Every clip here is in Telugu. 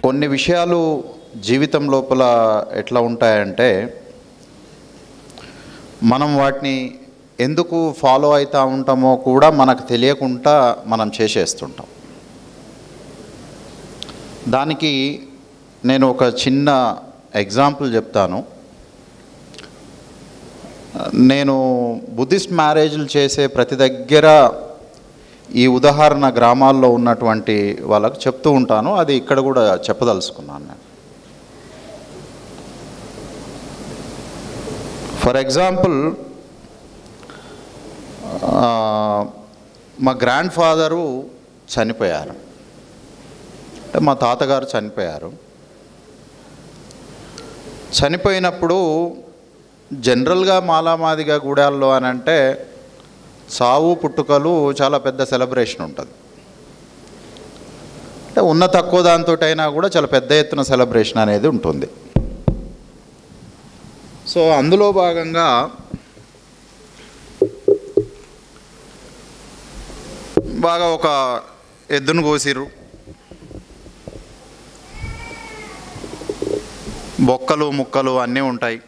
కొన్ని విషయాలు జీవితం లోపల ఎట్లా ఉంటాయంటే మనం వాటిని ఎందుకు ఫాలో అవుతూ ఉంటామో కూడా మనకు తెలియకుండా మనం చేసేస్తుంటాం దానికి నేను ఒక చిన్న ఎగ్జాంపుల్ చెప్తాను నేను బుద్ధిస్ట్ మ్యారేజ్లు చేసే ప్రతి దగ్గర ఈ ఉదాహరణ గ్రామాల్లో ఉన్నటువంటి వాళ్ళకు చెప్తూ ఉంటాను అది ఇక్కడ కూడా చెప్పదలుచుకున్నాను నేను ఫర్ ఎగ్జాంపుల్ మా గ్రాండ్ ఫాదరు చనిపోయారు అంటే మా తాతగారు చనిపోయారు చనిపోయినప్పుడు జనరల్గా మాలామాదిగా గూడాల్లో అని అంటే సావు పుట్టుకలు చాలా పెద్ద సెలబ్రేషన్ ఉంటుంది అంటే ఉన్న తక్కువ దాంతో అయినా కూడా చాలా పెద్ద ఎత్తున సెలబ్రేషన్ అనేది ఉంటుంది సో అందులో భాగంగా బాగా ఒక ఎద్దును కోసిర్రు బొక్కలు ముక్కలు అన్నీ ఉంటాయి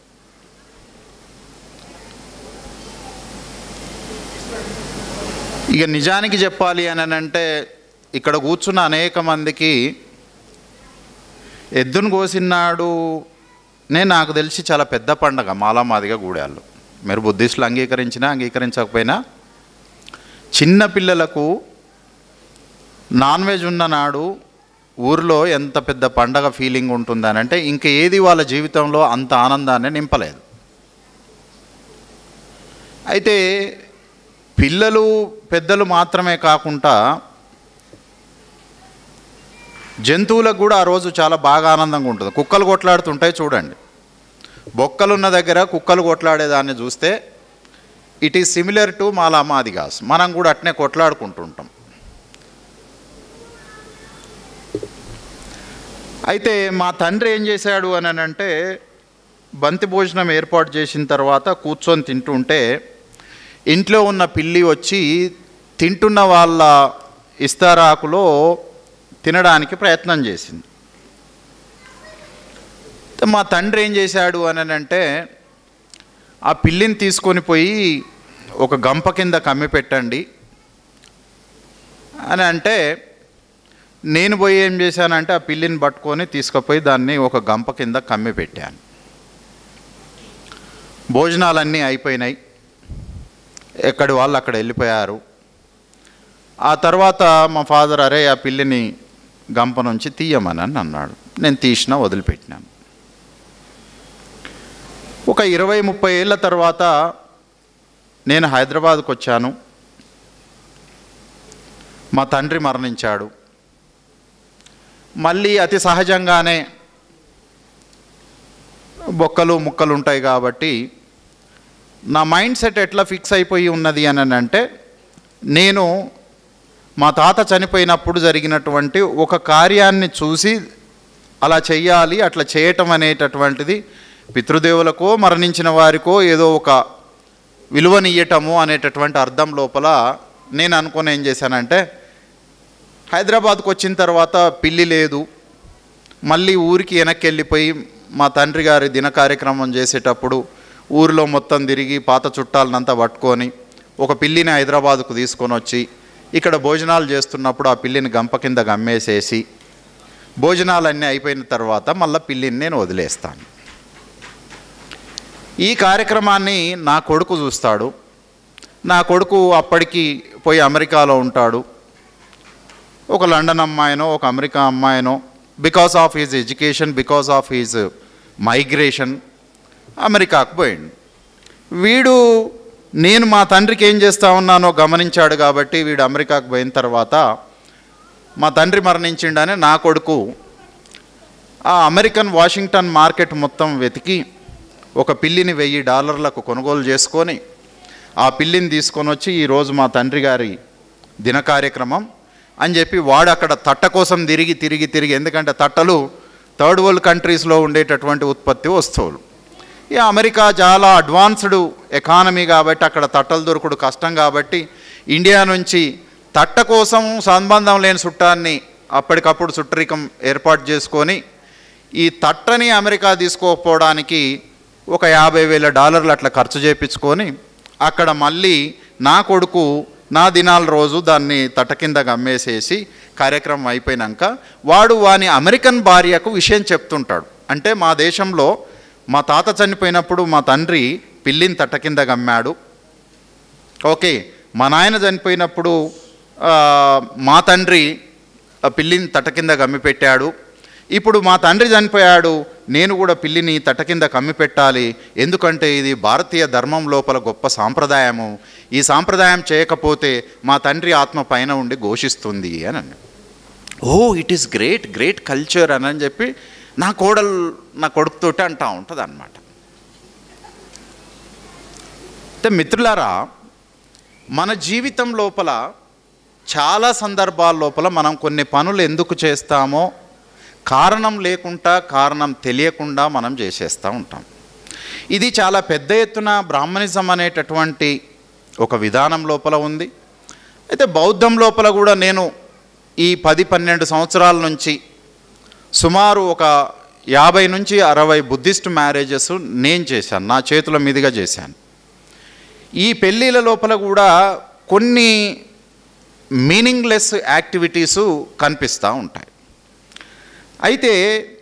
ఇక నిజానికి చెప్పాలి అని అంటే ఇక్కడ కూర్చున్న అనేక మందికి ఎద్దును కోసినాడు నే నాకు తెలిసి చాలా పెద్ద పండగ మాలామాదిగా గూడాళ్ళు మీరు బుద్ధిస్టులు అంగీకరించినా అంగీకరించకపోయినా చిన్న పిల్లలకు నాన్ వెజ్ ఉన్న నాడు ఊరిలో ఎంత పెద్ద పండగ ఫీలింగ్ ఉంటుందని అంటే ఇంక ఏది వాళ్ళ జీవితంలో అంత ఆనందాన్ని నింపలేదు అయితే పిల్లలు పెద్దలు మాత్రమే కాకుండా జంతువులకు కూడా ఆ రోజు చాలా బాగా ఆనందంగా ఉంటుంది కుక్కలు కొట్లాడుతుంటాయి చూడండి బొక్కలున్న దగ్గర కుక్కలు కొట్లాడేదాన్ని చూస్తే ఇట్ ఈస్ సిమిలర్ టు మాలామాదిగాస్ మనం కూడా అట్నే కొట్లాడుకుంటుంటాం అయితే మా తండ్రి ఏం చేశాడు అని అంటే బంతి భోజనం ఏర్పాటు చేసిన తర్వాత కూర్చొని తింటుంటే ఇంట్లో ఉన్న పిల్లి వచ్చి తింటున్న వాళ్ళ ఇస్తారాకులో తినడానికి ప్రయత్నం చేసింది మా తండ్రి ఏం చేశాడు అని అంటే ఆ పిల్లిని తీసుకొని పోయి ఒక గంప కింద కమ్మి పెట్టండి అని అంటే నేను పోయి ఏం చేశానంటే ఆ పిల్లిని పట్టుకొని తీసుకుపోయి దాన్ని ఒక గంప కింద కమ్మి పెట్టాను భోజనాలన్నీ అయిపోయినాయి ఎక్కడి వాళ్ళు అక్కడ వెళ్ళిపోయారు ఆ తర్వాత మా ఫాదర్ అరే ఆ పిల్లిని గంప నుంచి తీయమని అని అన్నాడు నేను తీసిన వదిలిపెట్టినాను ఒక ఇరవై ముప్పై ఏళ్ళ తర్వాత నేను హైదరాబాద్కు వచ్చాను మా తండ్రి మరణించాడు మళ్ళీ అతి సహజంగానే బొక్కలు ముక్కలు ఉంటాయి కాబట్టి నా మైండ్ సెట్ ఎట్లా ఫిక్స్ అయిపోయి ఉన్నది అని అంటే నేను మా తాత చనిపోయినప్పుడు జరిగినటువంటి ఒక కార్యాన్ని చూసి అలా చెయ్యాలి అట్లా చేయటం అనేటటువంటిది పితృదేవులకో మరణించిన వారికో ఏదో ఒక విలువనియ్యటము అనేటటువంటి అర్థం లోపల నేను అనుకుని ఏం చేశానంటే హైదరాబాద్కు వచ్చిన తర్వాత పిల్లి లేదు మళ్ళీ ఊరికి వెనక్కి వెళ్ళిపోయి మా తండ్రి గారి దిన కార్యక్రమం చేసేటప్పుడు ఊరిలో మొత్తం తిరిగి పాత చుట్టాలనంతా పట్టుకొని ఒక పిల్లిని హైదరాబాద్కు తీసుకొని వచ్చి ఇక్కడ భోజనాలు చేస్తున్నప్పుడు ఆ పిల్లిని గంప కింద గమ్మేసేసి భోజనాలన్నీ అయిపోయిన తర్వాత మళ్ళీ పిల్లిని నేను వదిలేస్తాను ఈ కార్యక్రమాన్ని నా కొడుకు చూస్తాడు నా కొడుకు అప్పటికి పోయి అమెరికాలో ఉంటాడు ఒక లండన్ అమ్మాయినో ఒక అమెరికా అమ్మాయినో because of his education because of his migration అమెరికాకు పోయిండు వీడు నేను మా తండ్రికి ఏం చేస్తా ఉన్నానో గమనించాడు కాబట్టి వీడు అమెరికాకు పోయిన తర్వాత మా తండ్రి మరణించిండని నా కొడుకు ఆ అమెరికన్ వాషింగ్టన్ మార్కెట్ మొత్తం వెతికి ఒక పిల్లిని వెయ్యి డాలర్లకు కొనుగోలు చేసుకొని ఆ పిల్లిని తీసుకొని వచ్చి ఈరోజు మా తండ్రి గారి దిన కార్యక్రమం అని చెప్పి వాడు అక్కడ తట్ట కోసం తిరిగి తిరిగి తిరిగి ఎందుకంటే తట్టలు థర్డ్ వరల్డ్ కంట్రీస్లో ఉండేటటువంటి ఉత్పత్తి వస్తువులు ఈ అమెరికా చాలా అడ్వాన్స్డ్ ఎకానమీ కాబట్టి అక్కడ తట్టలు దొరకడు కష్టం కాబట్టి ఇండియా నుంచి తట్ట కోసం సంబంధం లేని చుట్టాన్ని అప్పటికప్పుడు చుట్టరికం ఏర్పాటు చేసుకొని ఈ తట్టని అమెరికా తీసుకోకపోవడానికి ఒక యాభై వేల డాలర్లు అట్లా ఖర్చు చేయించుకొని అక్కడ మళ్ళీ నా కొడుకు నా దినాల రోజు దాన్ని తట్ట కింద గమ్మేసేసి కార్యక్రమం అయిపోయినాక వాడు వాని అమెరికన్ భార్యకు విషయం చెప్తుంటాడు అంటే మా దేశంలో మా తాత చనిపోయినప్పుడు మా తండ్రి పిల్లిని తట్ట కింద గమ్మాడు ఓకే మా నాయన చనిపోయినప్పుడు ఆ, మా తండ్రి ఆ పిల్లిని తట్ట కింద గమ్మి పెట్టాడు ఇప్పుడు మా తండ్రి చనిపోయాడు నేను కూడా పిల్లిని తట్ట కింద కమ్మి పెట్టాలి ఎందుకంటే ఇది భారతీయ ధర్మం లోపల గొప్ప సాంప్రదాయము ఈ సాంప్రదాయం చేయకపోతే మా తండ్రి ఆత్మ పైన ఉండి ఘోషిస్తుంది అని అన్నాడు oh it is great great culture అని అని చెప్పి నా కోడలు నా కొడుకుతోటి అంటా ఉంటుంది అనమాట అయితే మిత్రులారా మన జీవితం లోపల చాలా సందర్భాల లోపల మనం కొన్ని పనులు ఎందుకు చేస్తామో కారణం లేకుండా కారణం తెలియకుండా మనం చేసేస్తూ ఉంటాం ఇది చాలా పెద్ద ఎత్తున బ్రాహ్మణిజం అనేటటువంటి ఒక విధానం లోపల ఉంది అయితే బౌద్ధం లోపల కూడా నేను ఈ పది పన్నెండు సంవత్సరాల నుంచి సుమారు ఒక యాభై నుంచి అరవై బుద్ధిస్ట్ మ్యారేజెస్ నేను చేశాను నా చేతుల మీదుగా చేశాను ఈ పెళ్ళిళ్ళ లోపల కూడా కొన్ని మీనింగ్లెస్ యాక్టివిటీసు కనిపిస్తూ ఉంటాయి అయితే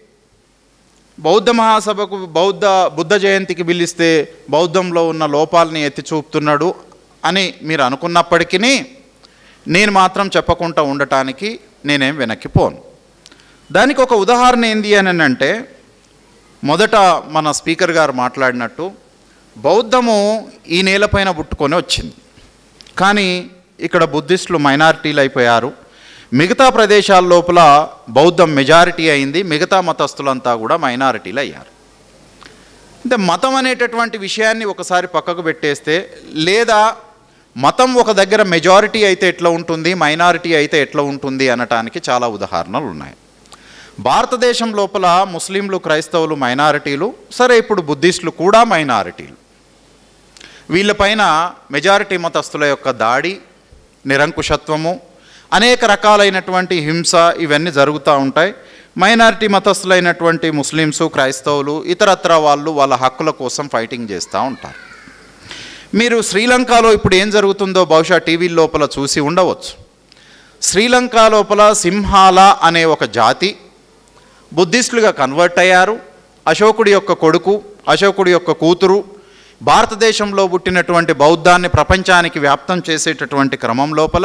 బౌద్ధ మహాసభకు బౌద్ధ బుద్ధ జయంతికి పిలిస్తే బౌద్ధంలో ఉన్న లోపాలని ఎత్తి చూపుతున్నాడు అని మీరు అనుకున్నప్పటికీ నేను మాత్రం చెప్పకుండా ఉండటానికి నేనేం వెనక్కి పోను దానికి ఒక ఉదాహరణ ఏంది అని అంటే మొదట మన స్పీకర్ గారు మాట్లాడినట్టు బౌద్ధము ఈ నేలపైన పుట్టుకొని వచ్చింది కానీ ఇక్కడ బుద్ధిస్టులు మైనారిటీలు అయిపోయారు మిగతా ప్రదేశాల లోపల బౌద్ధం మెజారిటీ అయింది మిగతా మతస్థులంతా కూడా మైనారిటీలు అయ్యారు అంటే మతం అనేటటువంటి విషయాన్ని ఒకసారి పక్కకు పెట్టేస్తే లేదా మతం ఒక దగ్గర మెజారిటీ అయితే ఎట్లా ఉంటుంది మైనారిటీ అయితే ఎట్లా ఉంటుంది అనటానికి చాలా ఉదాహరణలు ఉన్నాయి భారతదేశం లోపల ముస్లింలు క్రైస్తవులు మైనారిటీలు సరే ఇప్పుడు బుద్ధిస్టులు కూడా మైనారిటీలు వీళ్ళపైన మెజారిటీ మతస్థుల యొక్క దాడి నిరంకుశత్వము అనేక రకాలైనటువంటి హింస ఇవన్నీ జరుగుతూ ఉంటాయి మైనారిటీ మతస్థులైనటువంటి ముస్లిమ్స్ క్రైస్తవులు ఇతరత్ర వాళ్ళు వాళ్ళ హక్కుల కోసం ఫైటింగ్ చేస్తూ ఉంటారు మీరు శ్రీలంకలో ఇప్పుడు ఏం జరుగుతుందో బహుశా టీవీ లోపల చూసి ఉండవచ్చు శ్రీలంక లోపల సింహాల అనే ఒక జాతి బుద్ధిస్టులుగా కన్వర్ట్ అయ్యారు అశోకుడి యొక్క కొడుకు అశోకుడి యొక్క కూతురు భారతదేశంలో పుట్టినటువంటి బౌద్ధాన్ని ప్రపంచానికి వ్యాప్తం చేసేటటువంటి క్రమం లోపల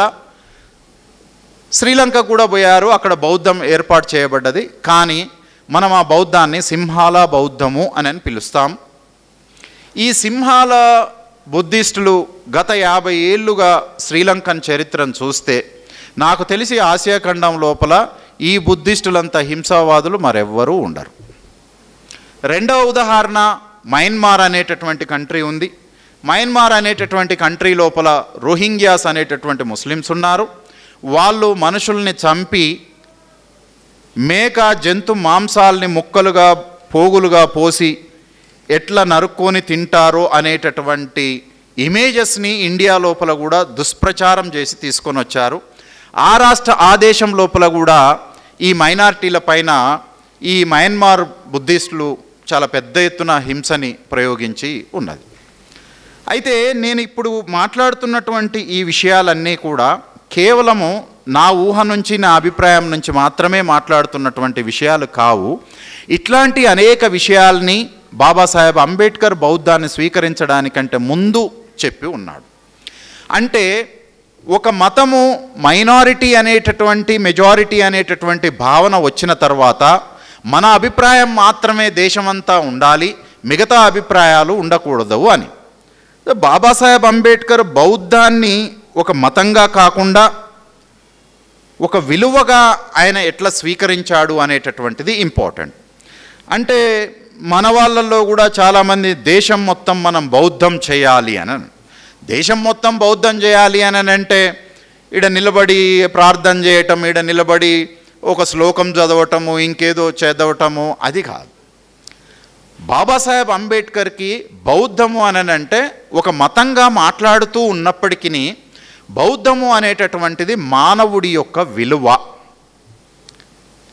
శ్రీలంక కూడా పోయారు అక్కడ బౌద్ధం ఏర్పాటు చేయబడ్డది కానీ మనం ఆ బౌద్ధాన్ని సింహాల బౌద్ధము అని అని పిలుస్తాం ఈ సింహాల బుద్ధిస్టులు గత యాభై ఏళ్ళుగా శ్రీలంకన్ చరిత్రను చూస్తే నాకు తెలిసి ఆసియా ఖండం లోపల ఈ బుద్ధిస్టులంత హింసావాదులు మరెవ్వరూ ఉండరు రెండవ ఉదాహరణ మయన్మార్ అనేటటువంటి కంట్రీ ఉంది మయన్మార్ అనేటటువంటి కంట్రీ లోపల రోహింగ్యాస్ అనేటటువంటి ముస్లిమ్స్ ఉన్నారు వాళ్ళు మనుషుల్ని చంపి మేక జంతు మాంసాల్ని ముక్కలుగా పోగులుగా పోసి ఎట్లా నరుక్కొని తింటారో అనేటటువంటి ఇమేజెస్ని ఇండియా లోపల కూడా దుష్ప్రచారం చేసి తీసుకొని వచ్చారు ఆ రాష్ట్ర ఆ దేశం లోపల కూడా ఈ మైనారిటీల పైన ఈ మయన్మార్ బుద్ధిస్టులు చాలా పెద్ద ఎత్తున హింసని ప్రయోగించి ఉన్నది అయితే నేను ఇప్పుడు మాట్లాడుతున్నటువంటి ఈ విషయాలన్నీ కూడా కేవలము నా ఊహ నుంచి నా అభిప్రాయం నుంచి మాత్రమే మాట్లాడుతున్నటువంటి విషయాలు కావు ఇట్లాంటి అనేక విషయాల్ని బాబాసాహెబ్ అంబేద్కర్ బౌద్ధాన్ని స్వీకరించడానికంటే ముందు చెప్పి ఉన్నాడు అంటే ఒక మతము మైనారిటీ అనేటటువంటి మెజారిటీ అనేటటువంటి భావన వచ్చిన తర్వాత మన అభిప్రాయం మాత్రమే దేశమంతా ఉండాలి మిగతా అభిప్రాయాలు ఉండకూడదు అని బాబాసాహెబ్ అంబేద్కర్ బౌద్ధాన్ని ఒక మతంగా కాకుండా ఒక విలువగా ఆయన ఎట్లా స్వీకరించాడు అనేటటువంటిది ఇంపార్టెంట్ అంటే మన వాళ్ళల్లో కూడా చాలామంది దేశం మొత్తం మనం బౌద్ధం చేయాలి అని దేశం మొత్తం బౌద్ధం చేయాలి అని అంటే ఈడ నిలబడి ప్రార్థన చేయటం ఈడ నిలబడి ఒక శ్లోకం చదవటము ఇంకేదో చదవటము అది కాదు బాబాసాహెబ్ అంబేద్కర్కి బౌద్ధము అని అంటే ఒక మతంగా మాట్లాడుతూ ఉన్నప్పటికీ బౌద్ధము అనేటటువంటిది మానవుడి యొక్క విలువ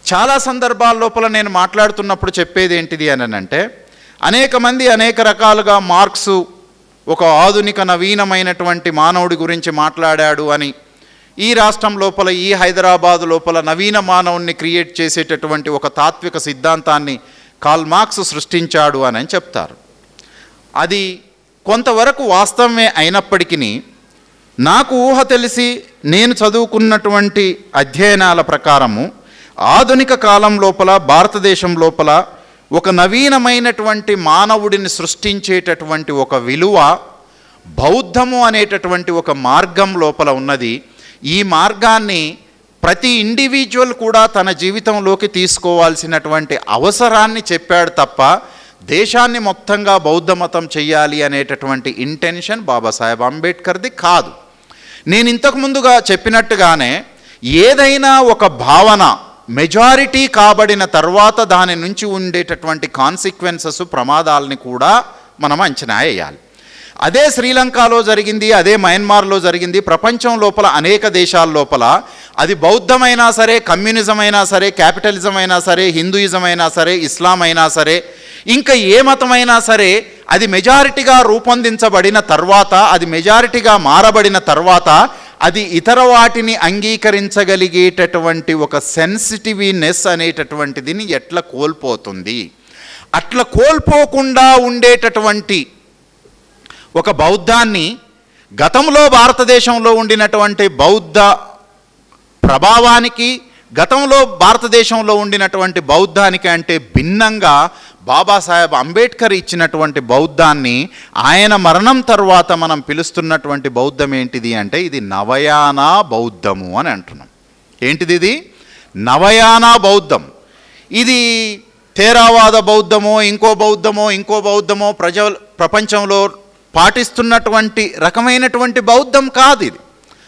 చాలా సందర్భాల లోపల నేను మాట్లాడుతున్నప్పుడు చెప్పేది ఏంటిది అని అంటే అనేక మంది అనేక రకాలుగా మార్క్సు ఒక ఆధునిక నవీనమైనటువంటి మానవుడి గురించి మాట్లాడాడు అని ఈ రాష్ట్రం లోపల ఈ హైదరాబాద్ లోపల నవీన మానవుణ్ణి క్రియేట్ చేసేటటువంటి ఒక తాత్విక సిద్ధాంతాన్ని కాల్ మార్క్స్ సృష్టించాడు అని అని చెప్తారు అది కొంతవరకు వాస్తవమే అయినప్పటికీ నాకు ఊహ తెలిసి నేను చదువుకున్నటువంటి అధ్యయనాల ప్రకారము ఆధునిక కాలం లోపల భారతదేశం లోపల ఒక నవీనమైనటువంటి మానవుడిని సృష్టించేటటువంటి ఒక విలువ బౌద్ధము అనేటటువంటి ఒక మార్గం లోపల ఉన్నది ఈ మార్గాన్ని ప్రతి ఇండివిజువల్ కూడా తన జీవితంలోకి తీసుకోవాల్సినటువంటి అవసరాన్ని చెప్పాడు తప్ప దేశాన్ని మొత్తంగా బౌద్ధ మతం చెయ్యాలి అనేటటువంటి ఇంటెన్షన్ బాబాసాహెబ్ అంబేద్కర్ది కాదు నేను ఇంతకు ముందుగా చెప్పినట్టుగానే ఏదైనా ఒక భావన మెజారిటీ కాబడిన తర్వాత దాని నుంచి ఉండేటటువంటి కాన్సిక్వెన్సెస్ ప్రమాదాలని కూడా మనం అంచనా వేయాలి అదే శ్రీలంకలో జరిగింది అదే మయన్మార్లో జరిగింది ప్రపంచం లోపల అనేక దేశాల లోపల అది బౌద్ధమైనా సరే కమ్యూనిజం అయినా సరే క్యాపిటలిజం అయినా సరే హిందూయిజం అయినా సరే ఇస్లాం అయినా సరే ఇంకా ఏ మతమైనా సరే అది మెజారిటీగా రూపొందించబడిన తర్వాత అది మెజారిటీగా మారబడిన తర్వాత అది ఇతర వాటిని అంగీకరించగలిగేటటువంటి ఒక సెన్సిటివ్నెస్ అనేటటువంటిదిని ఎట్లా కోల్పోతుంది అట్లా కోల్పోకుండా ఉండేటటువంటి ఒక బౌద్ధాన్ని గతంలో భారతదేశంలో ఉండినటువంటి బౌద్ధ ప్రభావానికి గతంలో భారతదేశంలో ఉండినటువంటి బౌద్ధానికి అంటే భిన్నంగా బాబాసాహెబ్ అంబేద్కర్ ఇచ్చినటువంటి బౌద్ధాన్ని ఆయన మరణం తర్వాత మనం పిలుస్తున్నటువంటి బౌద్ధం ఏంటిది అంటే ఇది నవయానా బౌద్ధము అని అంటున్నాం ఏంటిది ఇది నవయానా బౌద్ధం ఇది తేరావాద బౌద్ధమో ఇంకో బౌద్ధమో ఇంకో బౌద్ధమో ప్రజ ప్రపంచంలో పాటిస్తున్నటువంటి రకమైనటువంటి బౌద్ధం కాదు ఇది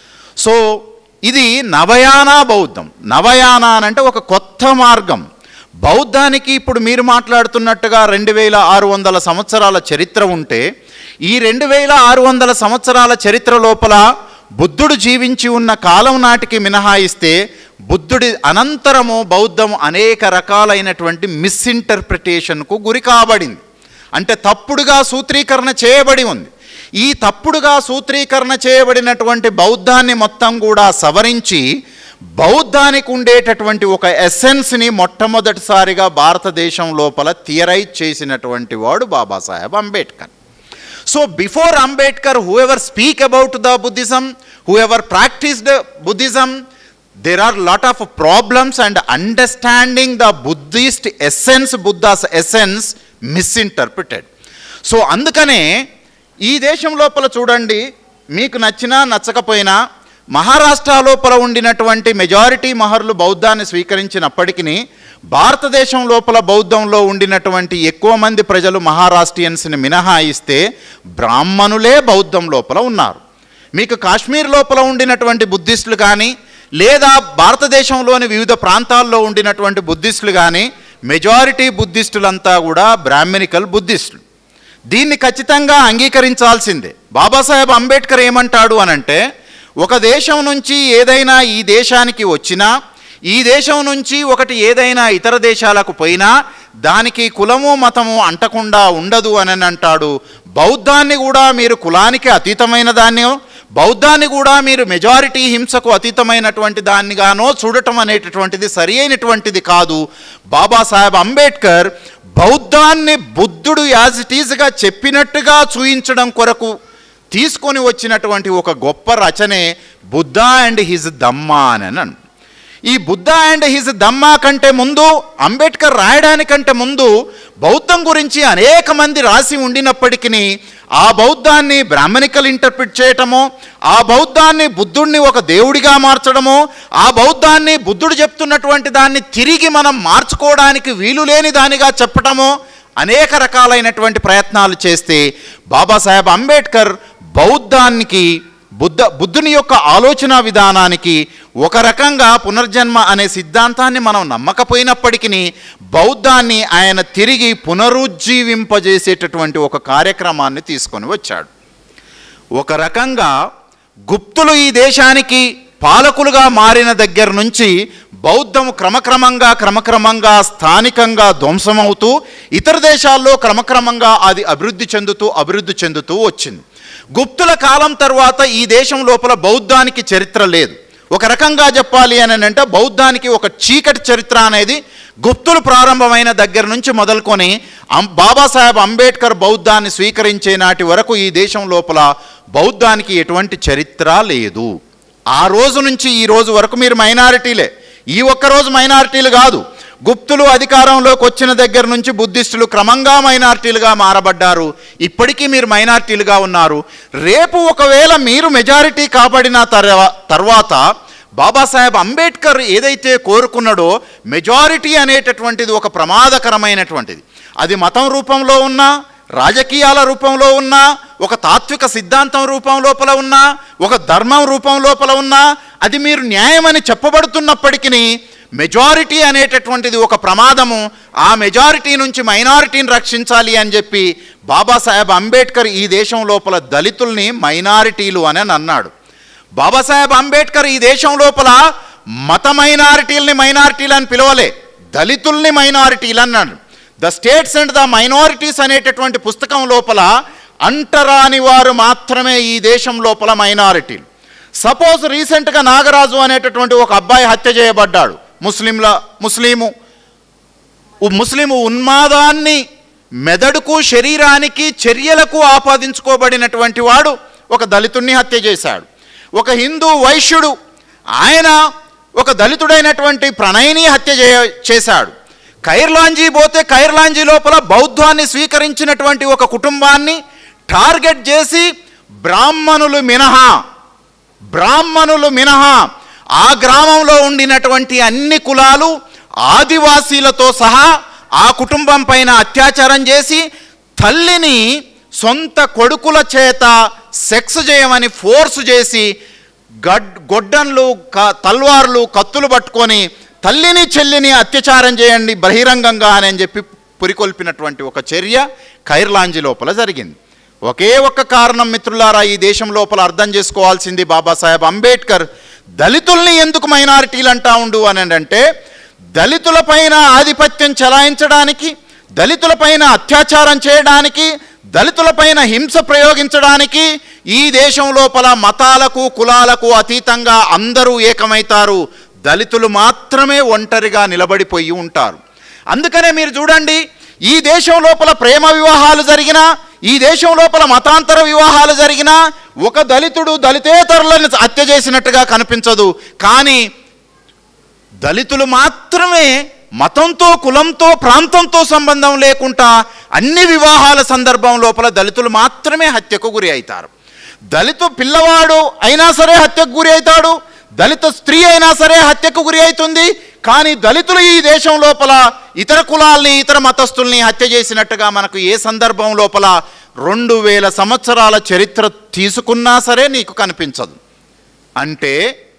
సో ఇది నవయానా బౌద్ధం నవయానా అని అంటే ఒక కొత్త మార్గం బౌద్ధానికి ఇప్పుడు మీరు మాట్లాడుతున్నట్టుగా రెండు వేల ఆరు వందల సంవత్సరాల చరిత్ర ఉంటే ఈ రెండు వేల ఆరు వందల సంవత్సరాల చరిత్ర లోపల బుద్ధుడు జీవించి ఉన్న కాలం నాటికి మినహాయిస్తే బుద్ధుడి అనంతరము బౌద్ధం అనేక రకాలైనటువంటి మిస్ఇంటర్ప్రిటేషన్కు గురి కాబడింది అంటే తప్పుడుగా సూత్రీకరణ చేయబడి ఉంది ఈ తప్పుడుగా సూత్రీకరణ చేయబడినటువంటి బౌద్ధాన్ని మొత్తం కూడా సవరించి బౌద్ధానికి ఉండేటటువంటి ఒక ఎసెన్స్ని మొట్టమొదటిసారిగా భారతదేశం లోపల థియరైజ్ చేసినటువంటి వాడు Babasaheb Ambedkar so before Ambedkar whoever speak about the Buddhism whoever practised Buddhism there are lot of problems and understanding the Buddhist essence Buddha's essence misinterpreted so అందుకనే ఈ దేశం లోపల చూడండి మీకు నచ్చినా నచ్చకపోయినా మహారాష్ట్ర లోపల ఉండినటువంటి మెజారిటీ మహర్లు బౌద్ధాన్ని స్వీకరించినప్పటికీ భారతదేశం లోపల బౌద్ధంలో ఉండినటువంటి ఎక్కువ మంది ప్రజలు మహారాష్ట్రియన్స్ని మినహాయిస్తే బ్రాహ్మణులే బౌద్ధం లోపల ఉన్నారు మీకు కాశ్మీర్ లోపల ఉండినటువంటి బుద్ధిస్టులు కానీ లేదా భారతదేశంలోని వివిధ ప్రాంతాల్లో ఉండినటువంటి బుద్ధిస్టులు కానీ మెజారిటీ బుద్ధిస్టులంతా కూడా బ్రాహ్మణికల్ బుద్ధిస్టులు దీన్ని ఖచ్చితంగా అంగీకరించాల్సిందే బాబాసాహెబ్ అంబేద్కర్ ఏమంటాడు అనంటే ఒక దేశం నుంచి ఏదైనా ఈ దేశానికి వచ్చినా ఈ దేశం నుంచి ఒకటి ఏదైనా ఇతర దేశాలకు పోయినా దానికి కులము మతము అంటకుండా ఉండదు అని అంటాడు బౌద్ధాన్ని కూడా మీరు కులానికి అతీతమైన దాన్ని బౌద్ధాన్ని కూడా మీరు మెజారిటీ హింసకు అతీతమైనటువంటి దాన్నిగానో చూడటం అనేటటువంటిది సరి అయినటువంటిది కాదు బాబాసాహెబ్ అంబేద్కర్ బౌద్ధాన్ని బుద్ధుడు యాజ్ ఇట్ ఈజ్గా చెప్పినట్టుగా చూయించడం కొరకు తీసుకొని వచ్చినటువంటి ఒక గొప్ప రచనే బుద్ధ అండ్ హిజ్ దమ్మా అని అన్నాను ఈ బుద్ధ అండ్ హిజ్ దమ్మా కంటే ముందు అంబేద్కర్ రాయడానికంటే ముందు బౌద్ధం గురించి అనేక మంది రాసి ఉండినప్పటికీ ఆ బౌద్ధాన్ని బ్రాహ్మణికల్ ఇంటర్ప్రిట్ చేయటము ఆ బౌద్ధాన్ని బుద్ధుడిని ఒక దేవుడిగా మార్చడము ఆ బౌద్ధాన్ని బుద్ధుడు చెప్తున్నటువంటి దాన్ని తిరిగి మనం మార్చుకోవడానికి వీలు లేని దానిగా చెప్పటము అనేక రకాలైనటువంటి ప్రయత్నాలు చేస్తే బాబాసాహెబ్ అంబేద్కర్ బౌద్ధానికి బుద్ధ బుద్ధుని యొక్క ఆలోచన విధానానికి ఒక రకంగా పునర్జన్మ అనే సిద్ధాంతాన్ని మనం నమ్మకపోయినప్పటికీ బౌద్ధాన్ని ఆయన తిరిగి పునరుజ్జీవింపజేసేటటువంటి ఒక కార్యక్రమాన్ని తీసుకొని వచ్చాడు ఒక రకంగా గుప్తులు ఈ దేశానికి పాలకులుగా మారిన దగ్గర నుంచి బౌద్ధం క్రమక్రమంగా క్రమక్రమంగా స్థానికంగా ధ్వంసమవుతూ ఇతర దేశాల్లో క్రమక్రమంగా అది అభివృద్ధి చెందుతూ అభివృద్ధి చెందుతూ వచ్చింది గుప్తుల కాలం తర్వాత ఈ దేశం లోపల బౌద్ధానికి చరిత్ర లేదు ఒక రకంగా చెప్పాలి అని అంటే బౌద్ధానికి ఒక చీకటి చరిత్ర అనేది గుప్తులు ప్రారంభమైన దగ్గర నుంచి మొదలుకొని అం- బాబాసాహెబ్ అంబేద్కర్ బౌద్ధాన్ని స్వీకరించే నాటి వరకు ఈ దేశం లోపల బౌద్ధానికి ఎటువంటి చరిత్ర లేదు ఆ రోజు నుంచి ఈ రోజు వరకు మీరు మైనారిటీలే ఈ ఒక్క రోజు మైనారిటీలు కాదు గుప్తులు అధికారంలోకి వచ్చిన దగ్గర నుంచి బుద్ధిస్టులు క్రమంగా మైనారిటీలుగా మారబడ్డారు ఇప్పటికీ మీరు మైనారిటీలుగా ఉన్నారు రేపు ఒకవేళ మీరు మెజారిటీ కాబడిన తర్వా తర్వాత బాబాసాహెబ్ అంబేద్కర్ ఏదైతే కోరుకున్నాడో మెజారిటీ అనేటటువంటిది ఒక ప్రమాదకరమైనటువంటిది అది మతం రూపంలో ఉన్నా రాజకీయాల రూపంలో ఉన్నా ఒక తాత్విక సిద్ధాంతం రూపం లోపల ఉన్నా ఒక ధర్మం రూపం లోపల ఉన్నా అది మీరు న్యాయమని చెప్పబడుతున్నప్పటికీ మెజారిటీ అనేటటువంటిది ఒక ప్రమాదము ఆ మెజారిటీ నుంచి మైనారిటీని రక్షించాలి అని చెప్పి బాబాసాహెబ్ అంబేద్కర్ ఈ దేశం లోపల దళితుల్ని మైనారిటీలు అని అని అన్నాడు బాబాసాహెబ్ అంబేద్కర్ ఈ దేశం లోపల మత మైనారిటీలని మైనారిటీలు అని పిలవలే దళితుల్ని మైనారిటీలు అన్నాడు the states and the minorities అనేటటువంటి పుస్తకం లోపల అంటరాని వారు మాత్రమే ఈ దేశం లోపల మైనారిటీలు సపోజ్ రీసెంట్గా నాగరాజు అనేటటువంటి ఒక అబ్బాయి హత్య చేయబడ్డాడు ముస్లింల ముస్లిము ఉ- ముస్లిము ఉన్మాదాన్ని మెదడుకు శరీరానికి చర్యలకు ఆపాదించుకోబడినటువంటి వాడు ఒక దళితుణ్ణి హత్య చేశాడు ఒక హిందూ వైశ్యుడు ఆయన ఒక దళితుడైనటువంటి ప్రణయిని హత్య చే చేశాడు కైర్లాంజీ పోతే కైర్లాంజీ లోపల బౌద్ధాన్ని స్వీకరించినటువంటి ఒక కుటుంబాన్ని టార్గెట్ చేసి బ్రాహ్మణులు మినహా బ్రాహ్మణులు మినహా ఆ గ్రామంలో ఉండినటువంటి అన్ని కులాలు ఆదివాసీలతో సహా ఆ కుటుంబం పైన అత్యాచారం చేసి తల్లిని సొంత కొడుకుల చేత సెక్స్ చేయమని ఫోర్స్ చేసి గడ్ గొడ్డన్లు క తల్వార్లు కత్తులు పట్టుకొని తల్లిని చెల్లిని అత్యాచారం చేయండి బహిరంగంగా అని అని చెప్పి పురికొల్పినటువంటి ఒక చర్య ఖైర్లాంజీ లోపల జరిగింది ఒకే ఒక్క కారణం మిత్రులారా ఈ దేశం లోపల అర్థం చేసుకోవాల్సింది బాబాసాహెబ్ అంబేద్కర్ దళితుల్ని ఎందుకు మైనారిటీలు అంటా ఉండు అని అంటే దళితులపైన ఆధిపత్యం చెలాయించడానికి దళితులపైన అత్యాచారం చేయడానికి దళితులపైన హింస ప్రయోగించడానికి ఈ దేశం లోపల మతాలకు కులాలకు అతీతంగా అందరూ ఏకమైతారు దళితులు మాత్రమే ఒంటరిగా నిలబడిపోయి ఉంటారు అందుకనే మీరు చూడండి ఈ దేశం లోపల ప్రేమ వివాహాలు జరిగినా ఈ దేశం లోపల మతాంతర వివాహాలు జరిగినా ఒక దళితుడు దళితేతరులను హత్య చేసినట్టుగా కనిపించదు కానీ దళితులు మాత్రమే మతంతో కులంతో ప్రాంతంతో సంబంధం లేకుండా అన్ని వివాహాల సందర్భం లోపల దళితులు మాత్రమే హత్యకు గురి అవుతారు దళిత పిల్లవాడు అయినా సరే హత్యకు గురి అవుతాడు దళిత స్త్రీ అయినా సరే హత్యకు గురి అవుతుంది కానీ దళితులు ఈ దేశం లోపల ఇతర కులాల్ని ఇతర మతస్థుల్ని హత్య చేసినట్టుగా మనకు ఏ సందర్భం లోపల రెండు వేల సంవత్సరాల చరిత్ర తీసుకున్నా సరే నీకు కనిపించదు అంటే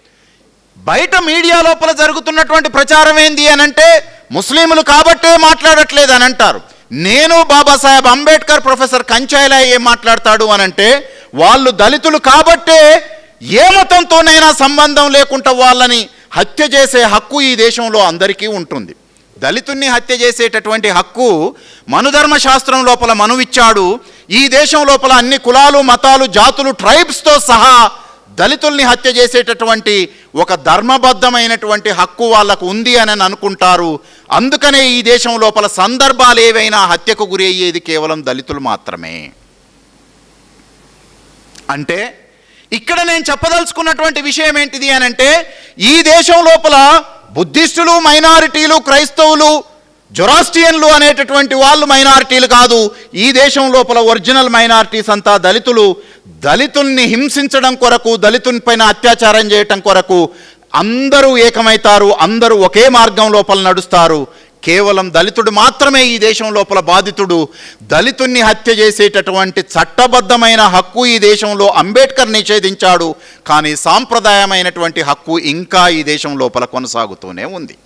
బయట మీడియా లోపల జరుగుతున్నటువంటి ప్రచారం ఏంది అని అంటే ముస్లింలు కాబట్టే మాట్లాడట్లేదు అని అంటారు నేను బాబాసాహెబ్ అంబేద్కర్ ప్రొఫెసర్ కంచాయిలా ఏం మాట్లాడతాడు అని అంటే వాళ్ళు దళితులు కాబట్టే ఏ మతంతోనైనా సంబంధం లేకుండా వాళ్ళని హత్య చేసే హక్కు ఈ దేశంలో అందరికీ ఉంటుంది దళితుణ్ణి హత్య చేసేటటువంటి హక్కు మనుధర్మ శాస్త్రం లోపల మనువిచ్చాడు ఈ దేశం లోపల అన్ని కులాలు మతాలు జాతులు ట్రైబ్స్తో సహా దళితుల్ని హత్య చేసేటటువంటి ఒక ధర్మబద్ధమైనటువంటి హక్కు వాళ్ళకు ఉంది అని అనుకుంటారు అందుకనే ఈ దేశం లోపల సందర్భాలు ఏవైనా హత్యకు గురి అయ్యేది కేవలం దళితులు మాత్రమే అంటే ఇక్కడ నేను చెప్పదలుచుకున్నటువంటి విషయం ఏంటిది అని అంటే ఈ దేశం లోపల బుద్ధిస్టులు మైనారిటీలు క్రైస్తవులు జొరాస్టియన్లు అనేటటువంటి వాళ్ళు మైనారిటీలు కాదు ఈ దేశం లోపల ఒరిజినల్ మైనారిటీస్ అంతా దళితులు దళితుల్ని హింసించడం కొరకు దళితుని పైన అత్యాచారం చేయటం కొరకు అందరూ ఏకమైతారు అందరూ ఒకే మార్గం లోపల నడుస్తారు కేవలం దళితుడు మాత్రమే ఈ దేశం లోపల బాధితుడు దళితుణ్ణి హత్య చేసేటటువంటి చట్టబద్ధమైన హక్కు ఈ దేశంలో అంబేద్కర్ నిషేధించాడు కానీ సాంప్రదాయమైనటువంటి హక్కు ఇంకా ఈ దేశం లోపల కొనసాగుతూనే ఉంది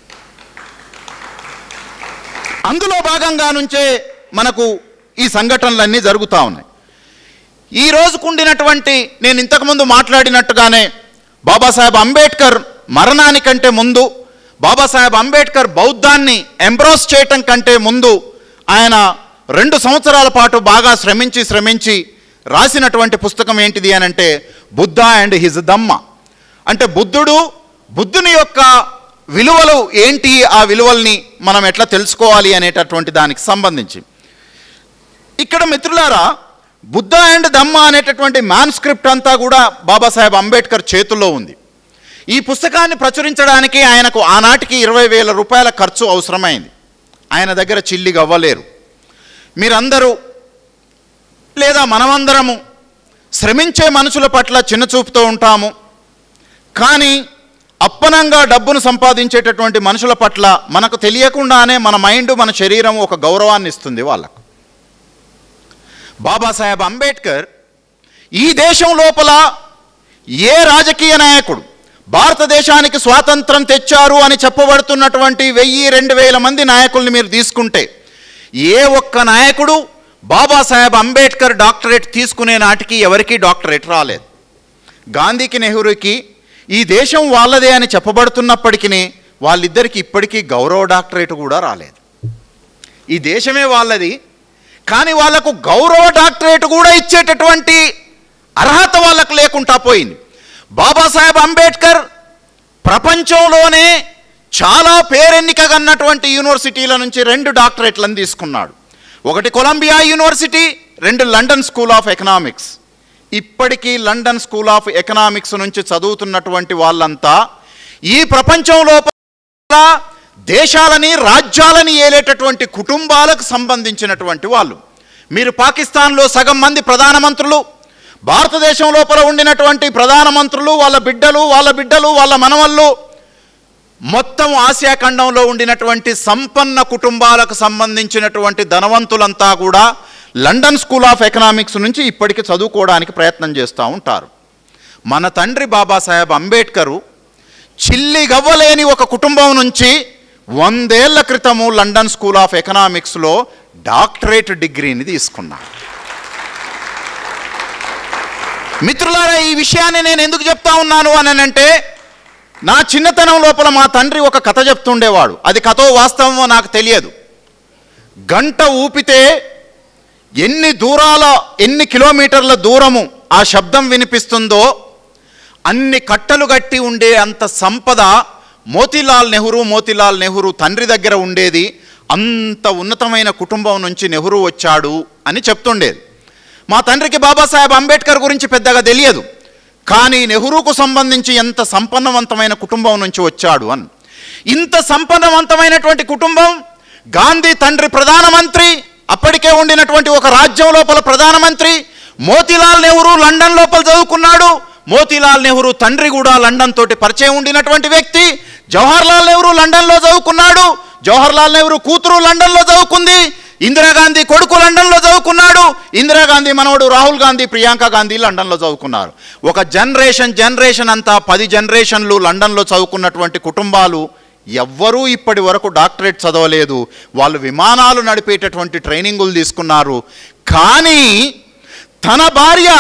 అందులో భాగంగా నుంచే మనకు ఈ సంఘటనలన్నీ జరుగుతూ ఉన్నాయి ఈ రోజుకుండినటువంటి నేను ఇంతకుముందు మాట్లాడినట్టుగానే బాబాసాహెబ్ అంబేద్కర్ మరణానికంటే ముందు బాబాసాహెబ్ అంబేద్కర్ బౌద్ధాన్ని ఎంబ్రోస్ చేయటం కంటే ముందు ఆయన రెండు సంవత్సరాల పాటు బాగా శ్రమించి శ్రమించి రాసినటువంటి పుస్తకం ఏంటిది అని అంటే బుద్ధ అండ్ హిజ్ దమ్మ అంటే బుద్ధుడు బుద్ధుని యొక్క విలువలు ఏంటి ఆ విలువల్ని మనం ఎట్లా తెలుసుకోవాలి అనేటటువంటి దానికి సంబంధించి ఇక్కడ మిత్రులారా బుద్ధ అండ్ దమ్మ అనేటటువంటి మ్యాన్స్క్రిప్ట్ అంతా కూడా బాబాసాహెబ్ అంబేద్కర్ చేతుల్లో ఉంది ఈ పుస్తకాన్ని ప్రచురించడానికి ఆయనకు ఆనాటికి ఇరవై వేల రూపాయల ఖర్చు అవసరమైంది ఆయన దగ్గర చిల్లి అవ్వలేరు మీరందరూ లేదా మనమందరము శ్రమించే మనుషుల పట్ల చిన్నచూపుతూ ఉంటాము కానీ అప్పనంగా డబ్బును సంపాదించేటటువంటి మనుషుల పట్ల మనకు తెలియకుండానే మన మైండ్ మన శరీరం ఒక గౌరవాన్ని ఇస్తుంది వాళ్ళకు బాబాసాహెబ్ అంబేద్కర్ ఈ దేశం లోపల ఏ రాజకీయ నాయకుడు భారతదేశానికి స్వాతంత్రం తెచ్చారు అని చెప్పబడుతున్నటువంటి వెయ్యి రెండు వేల మంది నాయకుల్ని మీరు తీసుకుంటే ఏ ఒక్క నాయకుడు బాబాసాహెబ్ అంబేద్కర్ డాక్టరేట్ తీసుకునే నాటికి ఎవరికీ డాక్టరేట్ రాలేదు గాంధీకి నెహ్రూకి ఈ దేశం వాళ్ళదే అని చెప్పబడుతున్నప్పటికీ వాళ్ళిద్దరికి ఇప్పటికీ గౌరవ డాక్టరేట్ కూడా రాలేదు ఈ దేశమే వాళ్ళది కానీ వాళ్లకు గౌరవ డాక్టరేట్ కూడా ఇచ్చేటటువంటి అర్హత వాళ్ళకు లేకుండా పోయింది బాబాసాహెబ్ అంబేద్కర్ ప్రపంచంలోనే చాలా పేరెన్నికగన్నటువంటి యూనివర్సిటీల నుంచి రెండు డాక్టరేట్లను తీసుకున్నాడు ఒకటి కొలంబియా యూనివర్సిటీ రెండు లండన్ స్కూల్ ఆఫ్ ఎకనామిక్స్ ఇప్పటికీ లండన్ స్కూల్ ఆఫ్ ఎకనామిక్స్ నుంచి చదువుతున్నటువంటి వాళ్ళంతా ఈ ప్రపంచం లోపల దేశాలని రాజ్యాలని ఏలేటటువంటి కుటుంబాలకు సంబంధించినటువంటి వాళ్ళు మీరు పాకిస్తాన్లో సగం మంది ప్రధానమంత్రులు భారతదేశం లోపల ఉండినటువంటి ప్రధానమంత్రులు వాళ్ళ బిడ్డలు వాళ్ళ బిడ్డలు వాళ్ళ మనవళ్ళు మొత్తం ఆసియా ఖండంలో ఉండినటువంటి సంపన్న కుటుంబాలకు సంబంధించినటువంటి ధనవంతులంతా కూడా లండన్ స్కూల్ ఆఫ్ ఎకనామిక్స్ నుంచి ఇప్పటికి చదువుకోవడానికి ప్రయత్నం చేస్తూ ఉంటారు మన తండ్రి బాబాసాహెబ్ అంబేద్కరు చిల్లి గవ్వలేని ఒక కుటుంబం నుంచి వందేళ్ల క్రితము లండన్ స్కూల్ ఆఫ్ ఎకనామిక్స్లో డాక్టరేట్ డిగ్రీని తీసుకున్నాడు మిత్రులారా ఈ విషయాన్ని నేను ఎందుకు చెప్తా ఉన్నాను అని అంటే నా చిన్నతనం లోపల మా తండ్రి ఒక కథ చెప్తుండేవాడు అది కథో వాస్తవమో నాకు తెలియదు గంట ఊపితే ఎన్ని దూరాల ఎన్ని కిలోమీటర్ల దూరము ఆ శబ్దం వినిపిస్తుందో అన్ని కట్టలు గట్టి ఉండే అంత సంపద మోతీలాల్ నెహ్రూ మోతీలాల్ నెహ్రూ తండ్రి దగ్గర ఉండేది అంత ఉన్నతమైన కుటుంబం నుంచి నెహ్రూ వచ్చాడు అని చెప్తుండేది మా తండ్రికి బాబాసాహెబ్ అంబేద్కర్ గురించి పెద్దగా తెలియదు కానీ నెహ్రూకు సంబంధించి ఎంత సంపన్నవంతమైన కుటుంబం నుంచి వచ్చాడు అని ఇంత సంపన్నవంతమైనటువంటి కుటుంబం గాంధీ తండ్రి ప్రధానమంత్రి అప్పటికే ఉండినటువంటి ఒక రాజ్యం లోపల ప్రధానమంత్రి మోతీలాల్ నెహ్రూ లండన్ లోపల చదువుకున్నాడు మోతీలాల్ నెహ్రూ తండ్రి కూడా లండన్ తోటి పరిచయం ఉండినటువంటి వ్యక్తి జవహర్లాల్ నెహ్రూ లండన్లో చదువుకున్నాడు జవహర్లాల్ నెహ్రూ కూతురు లండన్లో చదువుకుంది ఇందిరాగాంధీ కొడుకు లండన్లో చదువుకున్నాడు ఇందిరాగాంధీ మనవడు రాహుల్ గాంధీ ప్రియాంక గాంధీ లండన్లో చదువుకున్నారు ఒక జనరేషన్ జనరేషన్ అంతా పది జనరేషన్లు లండన్లో చదువుకున్నటువంటి కుటుంబాలు ఎవ్వరూ ఇప్పటి వరకు డాక్టరేట్ చదవలేదు వాళ్ళు విమానాలు నడిపేటటువంటి ట్రైనింగులు తీసుకున్నారు కానీ తన భార్య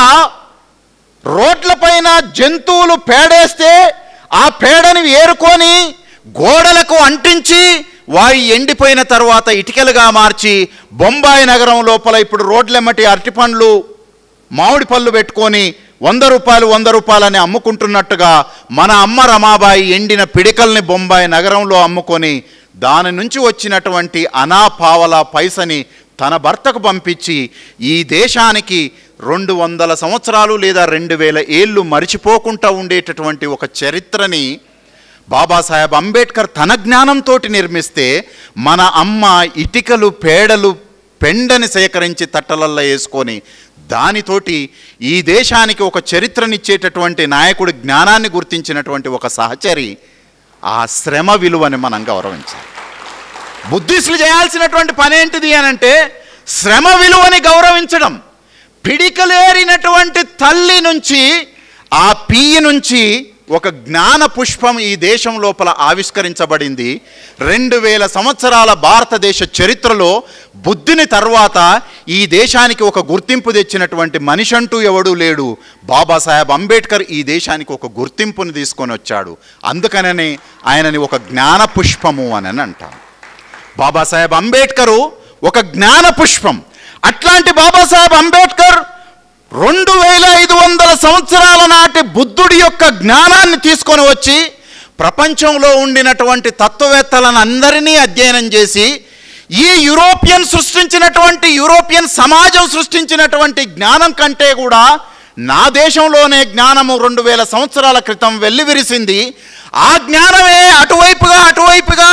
రోడ్లపైన జంతువులు పేడేస్తే ఆ పేడని ఏరుకొని గోడలకు అంటించి వారి ఎండిపోయిన తర్వాత ఇటుకలుగా మార్చి బొంబాయి నగరం లోపల ఇప్పుడు రోడ్లెమ్మటి అరటిపండ్లు మామిడి పళ్ళు పెట్టుకొని వంద రూపాయలు వంద రూపాయలని అమ్ముకుంటున్నట్టుగా మన అమ్మ రమాబాయి ఎండిన పిడికల్ని బొంబాయి నగరంలో అమ్ముకొని దాని నుంచి వచ్చినటువంటి అనాపావల పైసని తన భర్తకు పంపించి ఈ దేశానికి రెండు వందల సంవత్సరాలు లేదా రెండు వేల ఏళ్ళు మరిచిపోకుండా ఉండేటటువంటి ఒక చరిత్రని బాబాసాహెబ్ అంబేద్కర్ తన జ్ఞానంతో నిర్మిస్తే మన అమ్మ ఇటికలు పేడలు పెండని సేకరించి తట్టలల్లో వేసుకొని దానితోటి ఈ దేశానికి ఒక చరిత్రనిచ్చేటటువంటి నాయకుడి జ్ఞానాన్ని గుర్తించినటువంటి ఒక సహచరి ఆ శ్రమ విలువని మనం గౌరవించాలి బుద్ధిస్టులు చేయాల్సినటువంటి పని ఏంటిది అని అంటే శ్రమ విలువని గౌరవించడం పిడికలేరినటువంటి తల్లి నుంచి ఆ పియ్యి నుంచి ఒక జ్ఞాన పుష్పం ఈ దేశం లోపల ఆవిష్కరించబడింది రెండు వేల సంవత్సరాల భారతదేశ చరిత్రలో బుద్ధిని తర్వాత ఈ దేశానికి ఒక గుర్తింపు తెచ్చినటువంటి మనిషి అంటూ ఎవడూ లేడు బాబాసాహెబ్ అంబేద్కర్ ఈ దేశానికి ఒక గుర్తింపుని తీసుకొని వచ్చాడు అందుకనని ఆయనని ఒక జ్ఞాన పుష్పము అని అంటాం బాబాసాహెబ్ అంబేద్కరు ఒక జ్ఞాన పుష్పం అట్లాంటి బాబాసాహెబ్ అంబేద్కర్ రెండు వేల ఐదు వందల సంవత్సరాల నాటి బుద్ధుడి యొక్క జ్ఞానాన్ని తీసుకొని వచ్చి ప్రపంచంలో ఉండినటువంటి తత్వవేత్తలను అందరినీ అధ్యయనం చేసి ఈ యూరోపియన్ సృష్టించినటువంటి యూరోపియన్ సమాజం సృష్టించినటువంటి జ్ఞానం కంటే కూడా నా దేశంలోనే జ్ఞానము రెండు వేల సంవత్సరాల క్రితం వెళ్ళి విరిసింది ఆ జ్ఞానమే అటువైపుగా అటువైపుగా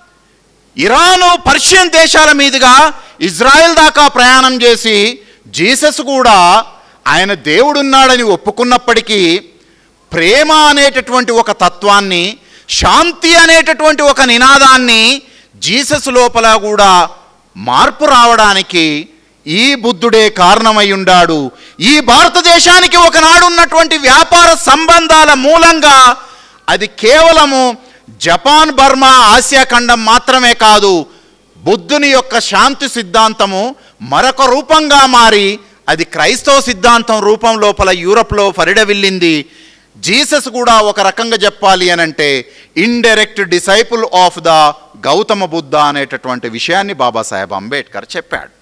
ఇరాను పర్షియన్ దేశాల మీదుగా ఇజ్రాయెల్ దాకా ప్రయాణం చేసి జీసస్ కూడా ఆయన దేవుడున్నాడని ఒప్పుకున్నప్పటికీ ప్రేమ అనేటటువంటి ఒక తత్వాన్ని శాంతి అనేటటువంటి ఒక నినాదాన్ని జీసస్ లోపల కూడా మార్పు రావడానికి ఈ బుద్ధుడే కారణమై ఉండాడు ఈ భారతదేశానికి ఒకనాడు ఉన్నటువంటి వ్యాపార సంబంధాల మూలంగా అది కేవలము జపాన్ బర్మా ఆసియా ఖండం మాత్రమే కాదు బుద్ధుని యొక్క శాంతి సిద్ధాంతము మరొక రూపంగా మారి అది క్రైస్తవ సిద్ధాంతం రూపం లోపల యూరప్లో ఫరిడవిల్లింది జీసస్ కూడా ఒక రకంగా చెప్పాలి అని అంటే indirect disciple of the Gautama Buddha అనేటటువంటి విషయాన్ని బాబాసాహెబ్ అంబేద్కర్ చెప్పాడు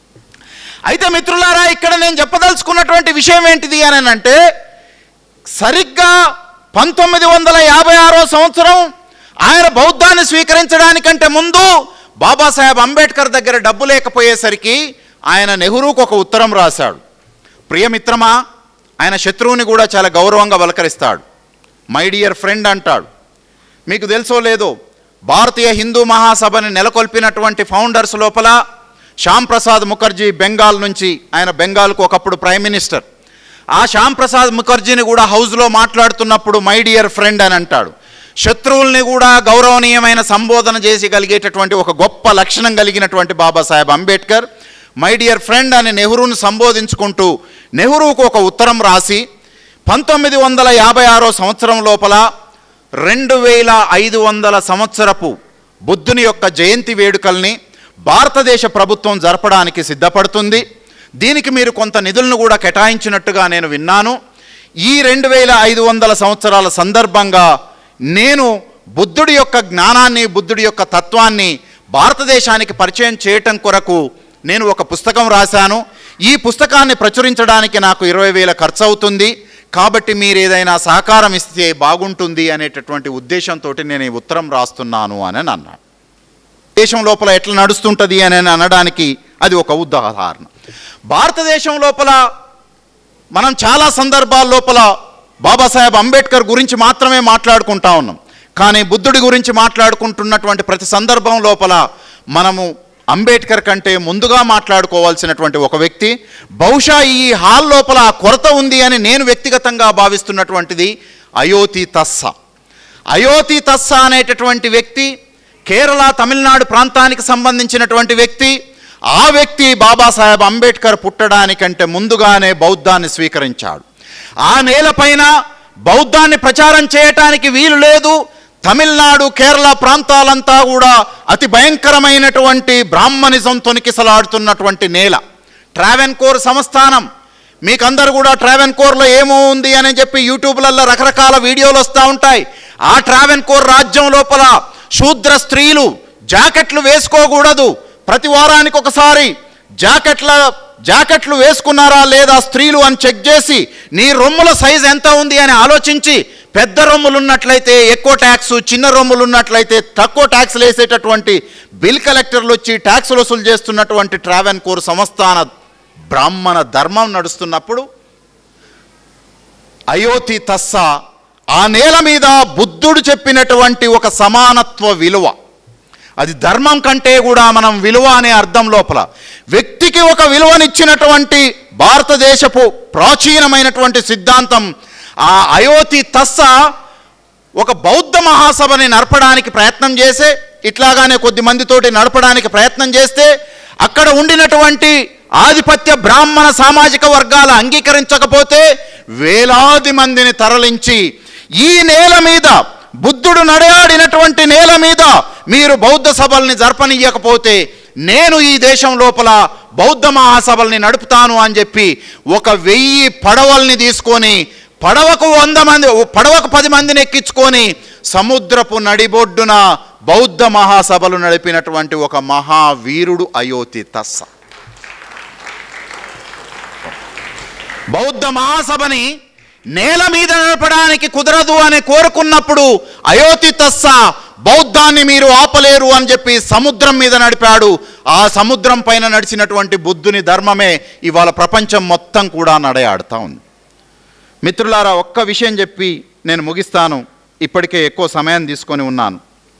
అయితే మిత్రులారా ఇక్కడ నేను చెప్పదలుచుకున్నటువంటి విషయం ఏంటిది అని అంటే సరిగ్గా పంతొమ్మిది వందల యాభై ఆరో సంవత్సరం ఆయన బౌద్ధాన్ని స్వీకరించడానికంటే ముందు బాబాసాహెబ్ అంబేద్కర్ దగ్గర డబ్బు లేకపోయేసరికి ఆయన నెహ్రూకు ఒక ఉత్తరం రాశాడు ప్రియమిత్రమా ఆయన శత్రువుని కూడా చాలా గౌరవంగా పలకరిస్తాడు మై డియర్ ఫ్రెండ్ అంటాడు మీకు తెలుసో లేదో భారతీయ హిందూ మహాసభని నెలకొల్పినటువంటి ఫౌండర్స్ లోపల శ్యామ్ ప్రసాద్ ముఖర్జీ బెంగాల్ నుంచి ఆయన బెంగాల్కు ఒకప్పుడు ప్రైమ్ మినిస్టర్ ఆ శ్యామ్ ప్రసాద్ ముఖర్జీని కూడా హౌస్లో మాట్లాడుతున్నప్పుడు మై డియర్ ఫ్రెండ్ అని అంటాడు శత్రువుల్ని కూడా గౌరవనీయమైన సంబోధన చేసి కలిగేటటువంటి ఒక గొప్ప లక్షణం కలిగినటువంటి Babasaheb Ambedkar my dear friend అని నెహ్రూను సంబోధించుకుంటూ నెహ్రూకు ఒక ఉత్తరం రాసి పంతొమ్మిది వందల యాభై ఆరో సంవత్సరం లోపల రెండు వేల ఐదు వందల సంవత్సరపు బుద్ధుని యొక్క జయంతి వేడుకల్ని భారతదేశ ప్రభుత్వం జరపడానికి సిద్ధపడుతుంది దీనికి మీరు కొంత నిధులను కూడా కేటాయించినట్టుగా నేను విన్నాను ఈ రెండు వేల ఐదు వందల సంవత్సరాల సందర్భంగా నేను బుద్ధుడి యొక్క జ్ఞానాన్ని బుద్ధుడి యొక్క తత్వాన్ని భారతదేశానికి పరిచయం చేయటం కొరకు నేను ఒక పుస్తకం రాశాను ఈ పుస్తకాన్ని ప్రచురించడానికి నాకు ఇరవై వేల ఖర్చు అవుతుంది కాబట్టి మీరు ఏదైనా సహకారం ఇస్తే బాగుంటుంది అనేటటువంటి ఉద్దేశంతో నేను ఈ ఉత్తరం రాస్తున్నాను అని అన్నాడు దేశం లోపల ఎట్లా నడుస్తుంటుంది అని అనడానికి అది ఒక ఉదాహరణ భారతదేశం లోపల మనం చాలా సందర్భాల లోపల బాబాసాహెబ్ అంబేద్కర్ గురించి మాత్రమే మాట్లాడుకుంటా ఉన్నాం కానీ బుద్ధుడి గురించి మాట్లాడుకుంటున్నటువంటి ప్రతి సందర్భం లోపల మనము అంబేద్కర్ కంటే ముందుగా మాట్లాడుకోవాల్సినటువంటి ఒక వ్యక్తి బహుశా ఈ హాల్ లోపల ఆ కొరత ఉంది అని నేను వ్యక్తిగతంగా భావిస్తున్నటువంటిది అయోతి తస్స అయోతి తస్స అనేటటువంటి వ్యక్తి కేరళ తమిళనాడు ప్రాంతానికి సంబంధించినటువంటి వ్యక్తి ఆ వ్యక్తి బాబాసాహెబ్ అంబేద్కర్ పుట్టడానికంటే ముందుగానే బౌద్ధాన్ని స్వీకరించాడు ఆ నేలపైన బౌద్ధాన్ని ప్రచారం చేయటానికి వీలు లేదు తమిళనాడు కేరళ ప్రాంతాలంతా కూడా అతి భయంకరమైనటువంటి బ్రాహ్మణిజం తొనికిసలాడుతున్నటువంటి నేల ట్రావెన్కోర్ సంస్థానం మీకందరు కూడా ట్రావెన్కోర్లో ఏమో ఉంది అని చెప్పి యూట్యూబ్లలో రకరకాల వీడియోలు వస్తూ ఉంటాయి ఆ ట్రావెన్కోర్ రాజ్యం లోపల శూద్ర స్త్రీలు జాకెట్లు వేసుకోకూడదు ప్రతి వారానికి ఒకసారి జాకెట్ల జాకెట్లు వేసుకున్నారా లేదా స్త్రీలు అని చెక్ చేసి నీ రొమ్ముల సైజ్ ఎంత ఉంది అని ఆలోచించి పెద్ద రొమ్ములు ఉన్నట్లయితే ఎక్కువ ట్యాక్స్ చిన్న రొమ్ములు ఉన్నట్లయితే తక్కువ ట్యాక్స్ వేసేటటువంటి బిల్ కలెక్టర్లు వచ్చి ట్యాక్స్ వసూలు చేస్తున్నటువంటి ట్రావెన్ కోర్ సంస్థాన బ్రాహ్మణ ధర్మం నడుస్తున్నప్పుడు అయోతి తస్స ఆ నేల మీద బుద్ధుడు చెప్పినటువంటి ఒక సమానత్వ విలువ అది ధర్మం కంటే కూడా మనం విలువ అనే అర్థం లోపల వ్యక్తికి ఒక విలువనిచ్చినటువంటి భారతదేశపు ప్రాచీనమైనటువంటి సిద్ధాంతం ఆ అయోతి తస్స ఒక బౌద్ధ మహాసభని నడపడానికి ప్రయత్నం చేసే ఇట్లాగానే కొద్ది మందితోటి నడపడానికి ప్రయత్నం చేస్తే అక్కడ ఉండినటువంటి ఆధిపత్య బ్రాహ్మణ సామాజిక వర్గాలు అంగీకరించకపోతే వేలాది మందిని తరలించి ఈ నేల మీద బుద్ధుడు నడయాడినటువంటి నేల మీద మీరు బౌద్ధ సభల్ని జరపనియ్యకపోతే నేను ఈ దేశం లోపల బౌద్ధ మహాసభల్ని నడుపుతాను అని చెప్పి ఒక వెయ్యి పడవల్ని తీసుకొని పడవకు వంద మంది పడవకు పది మందిని ఎక్కించుకొని సముద్రపు నడిబొడ్డున బౌద్ధ మహాసభలు నడిపినటువంటి ఒక మహావీరుడు అయోతి తస్స బౌద్ధ మహాసభని నేల మీద నడపడానికి కుదరదు అని కోరుకున్నప్పుడు అయోతి తస్స బౌద్ధాన్ని మీరు ఆపలేరు అని చెప్పి సముద్రం మీద నడిపాడు ఆ సముద్రం పైన నడిచినటువంటి బుద్ధుని ధర్మమే ఇవాళ ప్రపంచం మొత్తం కూడా నడయాడుతూ ఉంది మిత్రులారా ఒక్క విషయం చెప్పి నేను ముగిస్తాను ఇప్పటికే ఎక్కువ సమయం తీసుకొని ఉన్నాను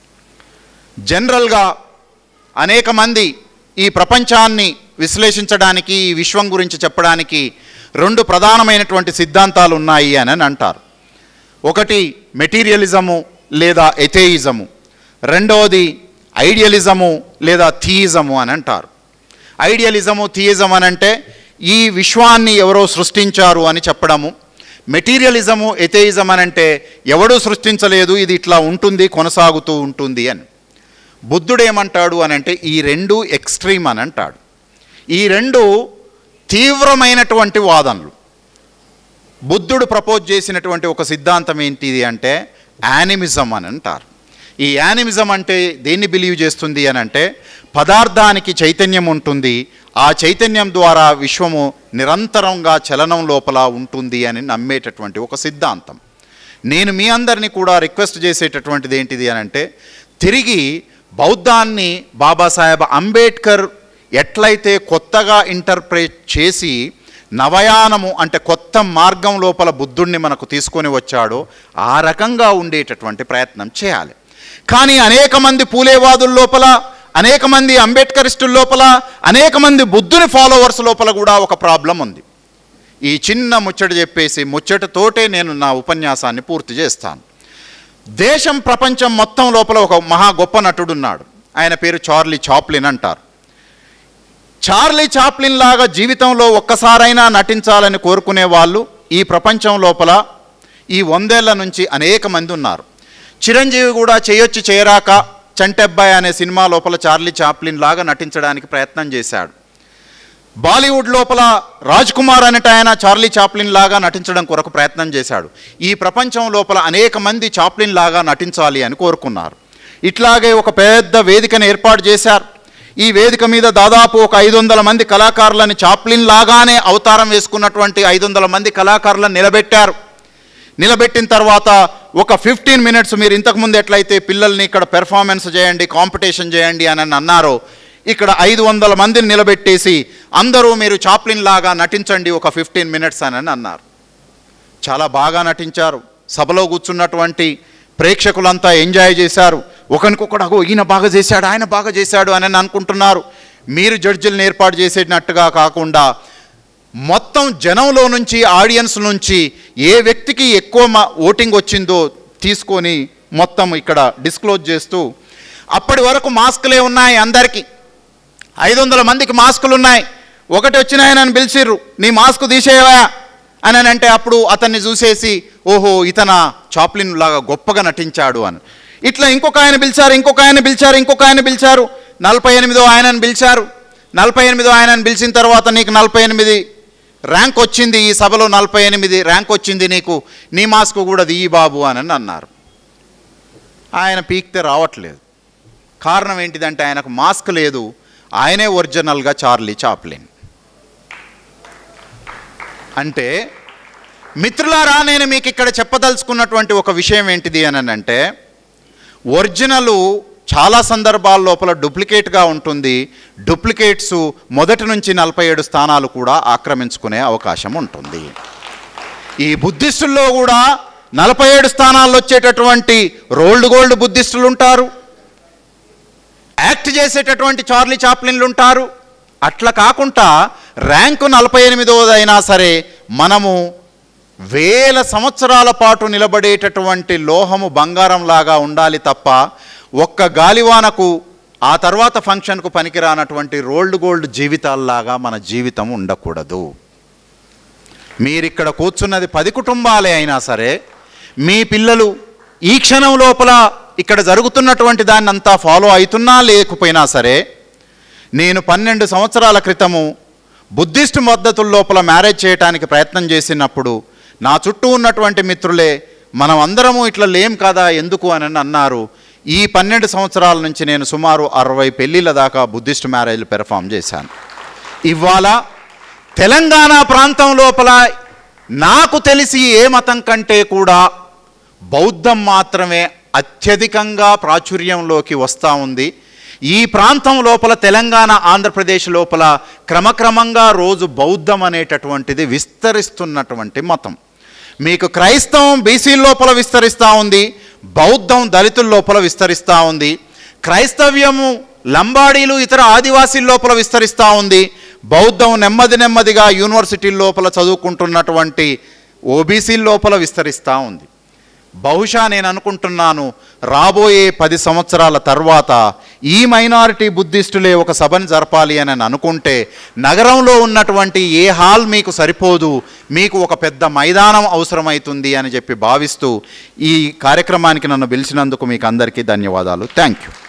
జనరల్గా అనేక మంది ఈ ప్రపంచాన్ని విశ్లేషించడానికి ఈ విశ్వం గురించి చెప్పడానికి రెండు ప్రధానమైనటువంటి సిద్ధాంతాలు ఉన్నాయి అని అని అంటారు ఒకటి మెటీరియలిజము లేదా ఎథేయిజము రెండవది ఐడియలిజము లేదా థియిజము అని అంటారు ఐడియలిజము థియిజం అని అంటే ఈ విశ్వాన్ని ఎవరో సృష్టించారు అని చెప్పడము మెటీరియలిజము ఎథేయిజం అని అంటే ఎవడూ సృష్టించలేదు ఇది ఇట్లా ఉంటుంది కొనసాగుతూ ఉంటుంది అని బుద్ధుడు ఏమంటాడు అని అంటే ఈ రెండు ఎక్స్ట్రీమ్ అని అంటాడు ఈ రెండు తీవ్రమైనటువంటి వాదనలు బుద్ధుడు ప్రపోజ్ చేసినటువంటి ఒక సిద్ధాంతం ఏంటిది అంటే యానిమిజం అని అంటారు ఈ యానిమిజం అంటే దేన్ని బిలీవ్ చేస్తుంది అని అంటే పదార్థానికి చైతన్యం ఉంటుంది ఆ చైతన్యం ద్వారా విశ్వము నిరంతరంగా చలనం లోపల ఉంటుంది అని నమ్మేటటువంటి ఒక సిద్ధాంతం నేను మీ అందరినీ కూడా రిక్వెస్ట్ చేసేటటువంటిది ఏంటిది అని అంటే తిరిగి బౌద్ధాన్ని బాబాసాహెబ్ అంబేద్కర్ ఎట్లయితే కొత్తగా ఇంటర్ప్రేట్ చేసి నవయానము అంటే కొత్త మార్గం లోపల బుద్ధుణ్ణి మనకు తీసుకొని వచ్చాడో ఆ రకంగా ఉండేటటువంటి ప్రయత్నం చేయాలి కానీ అనేక మంది పూలేవాదుల లోపల అనేక మంది అంబేద్కరిస్టుల లోపల అనేక మంది బుద్ధుని ఫాలోవర్స్ లోపల కూడా ఒక ప్రాబ్లం ఉంది ఈ చిన్న ముచ్చట చెప్పేసి ముచ్చటతోటే నేను నా ఉపన్యాసాన్ని పూర్తి చేస్తాను దేశం ప్రపంచం మొత్తం లోపల ఒక మహా గొప్ప నటుడు ఉన్నాడు ఆయన పేరు చార్లీ చాప్లిన్ అంటారు చార్లీ చాప్లిన్ లాగా జీవితంలో ఒక్కసారైనా నటించాలని కోరుకునే వాళ్ళు ఈ ప్రపంచం లోపల ఈ వందేళ్ల నుంచి అనేక మంది ఉన్నారు చిరంజీవి కూడా చేయొచ్చు చేయరాక చంటెబ్బాయ్ అనే సినిమా లోపల చార్లీ చాప్లిన్ లాగా నటించడానికి ప్రయత్నం చేశాడు బాలీవుడ్ లోపల రాజ్ కుమార్ అనేట ఆయన చార్లీ చాప్లిన్ లాగా నటించడం కొరకు ప్రయత్నం చేశాడు ఈ ప్రపంచం లోపల అనేక మంది చాప్లిన్ లాగా నటించాలి అని కోరుకున్నారు ఇట్లాగే ఒక పెద్ద వేదికను ఏర్పాటు చేశారు ఈ వేదిక మీద దాదాపు ఒక ఐదు వందల మంది కళాకారులని చాప్లిన్ లాగానే అవతారం వేసుకున్నటువంటి ఐదు వందల మంది కళాకారులను నిలబెట్టారు నిలబెట్టిన తర్వాత ఒక ఫిఫ్టీన్ మినిట్స్ మీరు ఇంతకుముందు ఎట్లయితే పిల్లల్ని ఇక్కడ పెర్ఫార్మెన్స్ చేయండి కాంపిటీషన్ చేయండి అని అన్నారో ఇక్కడ ఐదు వందల మందిని నిలబెట్టేసి అందరూ మీరు చాప్లిన్ లాగా నటించండి ఒక ఫిఫ్టీన్ మినిట్స్ అని అని అన్నారు చాలా బాగా నటించారు సభలో కూర్చున్నటువంటి ప్రేక్షకులంతా ఎంజాయ్ చేశారు ఒకరికొకడు అగో ఈయన బాగా చేశాడు ఆయన బాగా చేశాడు అని అని అనుకుంటున్నారు మీరు జడ్జిలను ఏర్పాటు చేసేటట్టుగా కాకుండా మొత్తం జనంలో నుంచి ఆడియన్స్ నుంచి ఏ వ్యక్తికి ఎక్కువ మా ఓటింగ్ వచ్చిందో తీసుకొని మొత్తం ఇక్కడ డిస్క్లోజ్ చేస్తూ అప్పటి వరకు మాస్కులే ఉన్నాయి అందరికీ ఐదు వందల మందికి మాస్కులు ఉన్నాయి ఒకటి వచ్చిన ఆయనను పిలిచిర్రు నీ మాస్క్ తీసేయవా అని అని అంటే అప్పుడు అతన్ని చూసేసి ఓహో ఇతన చాప్లిన్ లాగా గొప్పగా నటించాడు అని ఇట్లా ఇంకొక ఆయన పిలిచారు ఇంకొక ఆయన పిలిచారు ఇంకొక ఆయన పిలిచారు నలభై ఎనిమిదో ఆయనను పిలిచారు నలభై ఎనిమిదో ఆయనను పిలిచిన తర్వాత నీకు నలభై ఎనిమిది ర్యాంక్ వచ్చింది ఈ సభలో నలభై ఎనిమిది ర్యాంక్ వచ్చింది నీకు నీ మాస్క్ కూడా దియ్యి బాబు అని అన్నారు ఆయన పీక్తే రావట్లేదు కారణం ఏంటిదంటే ఆయనకు మాస్క్ లేదు ఆయనే ఒరిజినల్గా చార్లీ చాప్లిన్ అంటే మిత్రులారా నేను మీకు ఇక్కడ చెప్పదలుచుకున్నటువంటి ఒక విషయం ఏంటిది అని అంటే ఒరిజినల్ చాలా సందర్భాల లోపల డూప్లికేట్గా ఉంటుంది డూప్లికేట్స్ మొదటి నుంచి నలభై ఏడు స్థానాలు కూడా ఆక్రమించుకునే అవకాశం ఉంటుంది ఈ బుద్ధిస్టుల్లో కూడా నలభై ఏడు స్థానాల్లో వచ్చేటటువంటి రోల్డ్ గోల్డ్ బుద్ధిస్టులు ఉంటారు యాక్ట్ చేసేటటువంటి చార్లీ చాప్లిన్లు ఉంటారు అట్లా కాకుండా ర్యాంకు నలభై ఎనిమిదవదైనా సరే మనము వేల సంవత్సరాల పాటు నిలబడేటటువంటి లోహము బంగారం లాగా ఉండాలి తప్ప ఒక్క గాలివానకు ఆ తర్వాత ఫంక్షన్కు పనికిరానటువంటి రోల్డ్ గోల్డ్ జీవితాల్లాగా మన జీవితం ఉండకూడదు మీరిక్కడ కూర్చున్నది పది కుటుంబాలే అయినా సరే మీ పిల్లలు ఈ క్షణం లోపల ఇక్కడ జరుగుతున్నటువంటి దాన్ని అంతా ఫాలో అవుతున్నా లేకపోయినా సరే నేను పన్నెండు సంవత్సరాల క్రితము బుద్ధిస్ట్ పద్ధతుల లోపల మ్యారేజ్ చేయడానికి ప్రయత్నం చేసినప్పుడు నా చుట్టూ ఉన్నటువంటి మిత్రులే మనం అందరము ఇట్లా లేం కదా ఎందుకు అని అన్నారు ఈ పన్నెండు సంవత్సరాల నుంచి నేను సుమారు అరవై పెళ్ళిళ్ళ దాకా బుద్ధిస్ట్ మ్యారేజ్లు పెర్ఫామ్ చేశాను ఇవాళ తెలంగాణ ప్రాంతం లోపల నాకు తెలిసి ఏ మతం కంటే కూడా బౌద్ధం మాత్రమే అత్యధికంగా ప్రాచుర్యంలోకి వస్తూ ఉంది ఈ ప్రాంతం లోపల తెలంగాణ ఆంధ్రప్రదేశ్ లోపల క్రమక్రమంగా రోజు బౌద్ధం అనేటటువంటిది విస్తరిస్తున్నటువంటి మతం మీకు క్రైస్తవం బీసీ లోపల విస్తరిస్తూ ఉంది బౌద్ధం దళితుల లోపల విస్తరిస్తూ ఉంది క్రైస్తవ్యము లంబాడీలు ఇతర ఆదివాసీల లోపల విస్తరిస్తూ ఉంది బౌద్ధం నెమ్మది నెమ్మదిగా యూనివర్సిటీ లోపల చదువుకుంటున్నటువంటి ఓబీసీ లోపల విస్తరిస్తూ ఉంది బహుశా నేను అనుకుంటున్నాను రాబోయే పది సంవత్సరాల తర్వాత ఈ మైనారిటీ బుద్ధిస్టులే ఒక సభను జరపాలి అని అనుకుంటే నగరంలో ఉన్నటువంటి ఏ హాల్ మీకు సరిపోదు మీకు ఒక పెద్ద మైదానం అవసరమవుతుంది అని చెప్పి భావిస్తూ ఈ కార్యక్రమానికి నన్ను పిలిచినందుకు మీకు అందరికీ ధన్యవాదాలు థ్యాంక్ యూ